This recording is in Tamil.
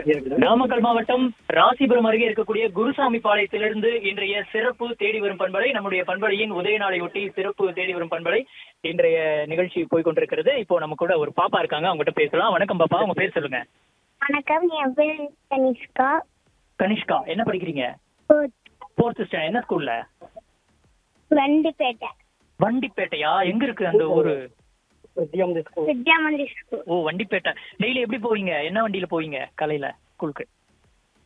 நாமக்கல் மாவட்டம் ராசிபுரம் அருகே இருக்கக்கூடிய குருசாமி பாளையத்திலிருந்து இன்றைய சிறப்பு தேடி வரும் பண்பலை நம்முடைய பண்பலையின் உதய நாளையொட்டி சிறப்பு தேடி வரும் பண்பலை இன்றைய நிகழ்ச்சி போய் கொண்டிருக்கிறது இப்போ நம்ம கூட ஒரு பாப்பா இருக்காங்க அவங்ககிட்ட பேசலாம் வணக்கம் பாப்பா உங்க பேர் சொல்லுங்க வணக்கம் என் பேர் தனிஷ்கா கனிஷ்கா என்ன படிக்கிறீங்க ஃபோர்த் ஸ்டாண்டர்ட் என்ன ஸ்கூல்ல வண்டிப்பேட்டை வண்டிப்பேட்டையா எங்க இருக்கு அந்த ஊரு வித்யாமந்தி ஸ்கூல் ஓ வண்டிப்பேட்டை டெய்லி எப்படி போவீங்க என்ன வண்டியில போவீங்க காலையில ஸ்கூலுக்கு